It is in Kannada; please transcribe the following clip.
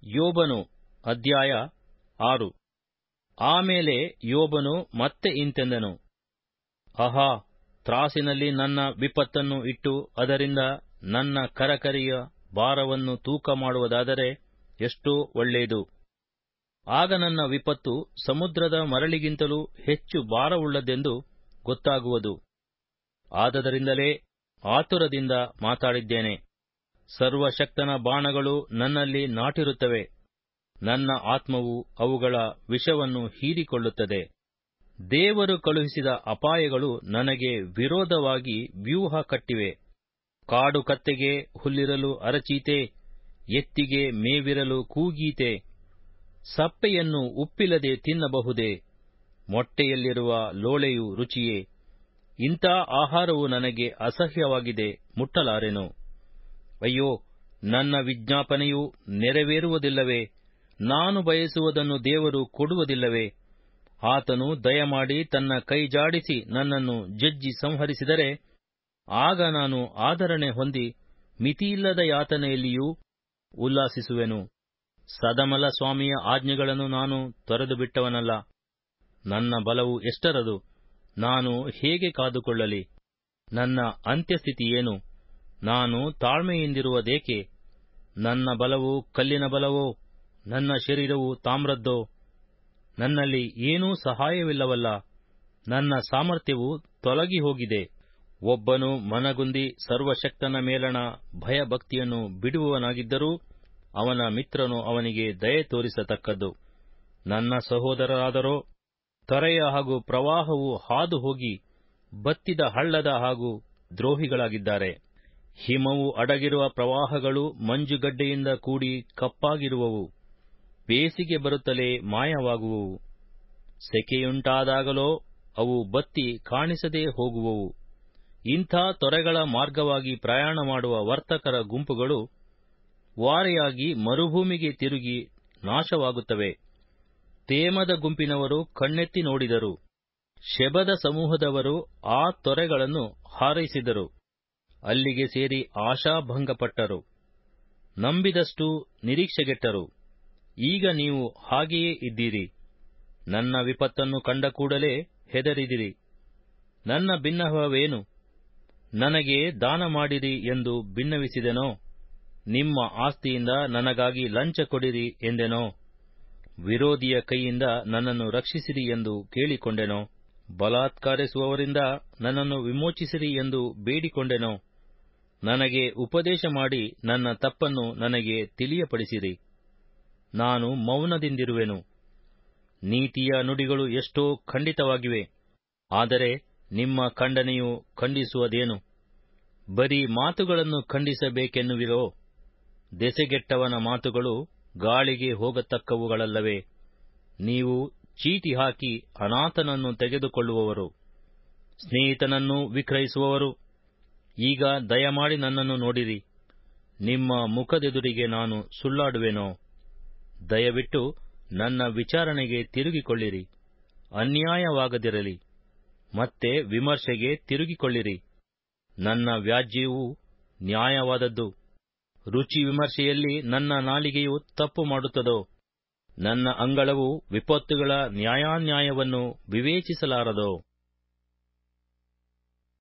ಯೋಬನು ಅಧ್ಯಾಯ ಆರು ಆಮೇಲೆ ಯೋಬನು ಮತ್ತೆ ಇಂತೆಂದನು ಆಹಾ ತ್ರಾಸಿನಲ್ಲಿ ನನ್ನ ವಿಪತ್ತನ್ನು ಇಟ್ಟು ಅದರಿಂದ ನನ್ನ ಕರಕರಿಯ ಭಾರವನ್ನು ತೂಕ ಮಾಡುವುದಾದರೆ ಎಷ್ಟೋ ಒಳ್ಳೆಯದು ಆಗ ನನ್ನ ವಿಪತ್ತು ಸಮುದ್ರದ ಮರಳಿಗಿಂತಲೂ ಹೆಚ್ಚು ಭಾರವುಳ್ಳದೆಂದು ಗೊತ್ತಾಗುವುದು ಆದದರಿಂದಲೇ ಆತುರದಿಂದ ಮಾತಾಡಿದ್ದೇನೆ ಸರ್ವಶಕ್ತನ ಬಾಣಗಳು ನನ್ನಲ್ಲಿ ನಾಟಿರುತ್ತವೆ ನನ್ನ ಆತ್ಮವು ಅವುಗಳ ವಿಷವನ್ನು ಹೀರಿಕೊಳ್ಳುತ್ತದೆ ದೇವರು ಕಳುಹಿಸಿದ ಅಪಾಯಗಳು ನನಗೆ ವಿರೋಧವಾಗಿ ವ್ಯೂಹ ಕಟ್ಟಿವೆ ಕಾಡು ಕತ್ತೆಗೆ ಹುಲ್ಲಿರಲು ಅರಚೀತೆ ಎತ್ತಿಗೆ ಮೇವಿರಲು ಕೂಗೀತೆ ಸಪ್ಪೆಯನ್ನು ಉಪ್ಪಿಲ್ಲದೆ ತಿನ್ನಬಹುದೇ ಮೊಟ್ಟೆಯಲ್ಲಿರುವ ಲೋಳೆಯು ರುಚಿಯೇ ಇಂಥ ಆಹಾರವು ನನಗೆ ಅಸಹ್ಯವಾಗಿದೆ ಮುಟ್ಟಲಾರೆನು ಅಯ್ಯೋ ನನ್ನ ವಿಜ್ಞಾಪನೆಯು ನೆರವೇರುವುದಿಲ್ಲವೇ ನಾನು ಬಯಸುವುದನ್ನು ದೇವರು ಕೊಡುವುದಿಲ್ಲವೇ ಆತನು ದಯಮಾಡಿ ತನ್ನ ಕೈಜಾಡಿಸಿ ನನ್ನನ್ನು ಜಜ್ಜಿ ಸಂಹರಿಸಿದರೆ ಆಗ ನಾನು ಆದರಣೆ ಹೊಂದಿ ಮಿತಿಯಿಲ್ಲದ ಯಾತನೆಯಲ್ಲಿಯೂ ಉಲ್ಲಾಸಿಸುವೆನು ಸದಮಲ ಸ್ವಾಮಿಯ ಆಜ್ಞೆಗಳನ್ನು ನಾನು ತೊರೆದು ಬಿಟ್ಟವನಲ್ಲ ನನ್ನ ಬಲವು ಎಷ್ಟರದು ನಾನು ಹೇಗೆ ಕಾದುಕೊಳ್ಳಲಿ ನನ್ನ ಅಂತ್ಯಸ್ಥಿತಿ ಏನು ನಾನು ತಾಳ್ಮೆಯಿಂದಿರುವುದೇಕೆ ನನ್ನ ಬಲವು ಕಲ್ಲಿನ ಬಲವೋ ನನ್ನ ಶರೀರವು ತಾಮ್ರದ್ದೋ ನನ್ನಲ್ಲಿ ಏನೂ ಸಹಾಯವಿಲ್ಲವಲ್ಲ ನನ್ನ ಸಾಮರ್ಥ್ಯವು ತೊಲಗಿ ಹೋಗಿದೆ ಒಬ್ಬನು ಮನಗುಂದಿ ಸರ್ವಶಕ್ತನ ಮೇಲಣ ಭಯಭಕ್ತಿಯನ್ನು ಬಿಡುವವನಾಗಿದ್ದರೂ ಅವನ ಮಿತ್ರನು ಅವನಿಗೆ ದಯೆ ತೋರಿಸತಕ್ಕದ್ದು ನನ್ನ ಸಹೋದರರಾದರೋ ತೊರೆಯ ಹಾಗೂ ಪ್ರವಾಹವು ಹಾದು ಹೋಗಿ ಬತ್ತಿದ ಹಳ್ಳದ ಹಾಗೂ ದ್ರೋಹಿಗಳಾಗಿದ್ದಾರೆ ಹಿಮವು ಅಡಗಿರುವ ಪ್ರವಾಹಗಳು ಮಂಜುಗಡ್ಡೆಯಿಂದ ಕೂಡಿ ಕಪ್ಪಾಗಿರುವವು ಬೇಸಿಗೆ ಬರುತ್ತಲೇ ಮಾಯವಾಗುವವು ಸೆಕೆಯುಂಟಾದಾಗಲೋ ಅವು ಬತ್ತಿ ಕಾಣಿಸದೇ ಹೋಗುವವು ಇಂಥ ತೊರೆಗಳ ಮಾರ್ಗವಾಗಿ ಪ್ರಯಾಣ ಮಾಡುವ ವರ್ತಕರ ಗುಂಪುಗಳು ವಾರೆಯಾಗಿ ಮರುಭೂಮಿಗೆ ತಿರುಗಿ ನಾಶವಾಗುತ್ತವೆ ತೇಮದ ಗುಂಪಿನವರು ಕಣ್ಣೆತ್ತಿ ನೋಡಿದರು ಶೆಬದ ಸಮೂಹದವರು ಆ ತೊರೆಗಳನ್ನು ಹಾರೈಸಿದರು ಅಲ್ಲಿಗೆ ಸೇರಿ ಆಶಾಭಂಗಪಟ್ಟರು ನಂಬಿದಷ್ಟು ನಿರೀಕ್ಷೆಗೆಟ್ಟರು ಈಗ ನೀವು ಹಾಗೆಯೇ ಇದ್ದೀರಿ ನನ್ನ ವಿಪತ್ತನ್ನು ಕಂಡ ಕೂಡಲೇ ಹೆದರಿದಿರಿ ನನ್ನ ಭಿನ್ನಹವೇನು ನನಗೆ ದಾನ ಮಾಡಿರಿ ಎಂದು ಭಿನ್ನವಿಸಿದೆನೋ ನಿಮ್ಮ ಆಸ್ತಿಯಿಂದ ನನಗಾಗಿ ಲಂಚ ಕೊಡಿರಿ ಎಂದೆನೋ ವಿರೋಧಿಯ ಕೈಯಿಂದ ನನ್ನನ್ನು ರಕ್ಷಿಸಿರಿ ಎಂದು ಕೇಳಿಕೊಂಡೆನೋ ಬಲಾತ್ಕಾರಿಸುವವರಿಂದ ನನ್ನನ್ನು ವಿಮೋಚಿಸಿರಿ ಎಂದು ಬೇಡಿಕೊಂಡೆನೋ ನನಗೆ ಉಪದೇಶ ಮಾಡಿ ನನ್ನ ತಪ್ಪನ್ನು ನನಗೆ ತಿಳಿಯಪಡಿಸಿರಿ ನಾನು ಮೌನದಿಂದಿರುವೆನು ನೀತಿಯ ನುಡಿಗಳು ಎಷ್ಟೋ ಖಂಡಿತವಾಗಿವೆ ಆದರೆ ನಿಮ್ಮ ಖಂಡನೆಯು ಖಂಡಿಸುವುದೇನು ಬರೀ ಮಾತುಗಳನ್ನು ಖಂಡಿಸಬೇಕೆನ್ನುವಿರೋ ದೆಸೆಗೆಟ್ಟವನ ಮಾತುಗಳು ಗಾಳಿಗೆ ಹೋಗತಕ್ಕವುಗಳಲ್ಲವೇ ನೀವು ಚೀಟಿ ಹಾಕಿ ಅನಾಥನನ್ನು ತೆಗೆದುಕೊಳ್ಳುವವರು ಸ್ನೇಹಿತನನ್ನು ವಿಕ್ರಯಿಸುವವರು ಈಗ ದಯಮಾಡಿ ನನ್ನನ್ನು ನೋಡಿರಿ ನಿಮ್ಮ ಮುಖದೆದುರಿಗೆ ನಾನು ಸುಳ್ಳಾಡುವೆನೋ ದಯವಿಟ್ಟು ನನ್ನ ವಿಚಾರಣೆಗೆ ತಿರುಗಿಕೊಳ್ಳಿರಿ ಅನ್ಯಾಯವಾಗದಿರಲಿ ಮತ್ತೆ ವಿಮರ್ಶೆಗೆ ತಿರುಗಿಕೊಳ್ಳಿರಿ ನನ್ನ ವ್ಯಾಜ್ಯವು ನ್ಯಾಯವಾದದ್ದು ರುಚಿ ವಿಮರ್ಶೆಯಲ್ಲಿ ನನ್ನ ನಾಲಿಗೆಯು ತಪ್ಪು ಮಾಡುತ್ತದೋ ನನ್ನ ಅಂಗಳವು ವಿಪತ್ತುಗಳ ನ್ಯಾಯಾನ್ಯಾಯವನ್ನು ವಿವೇಚಿಸಲಾರದೋ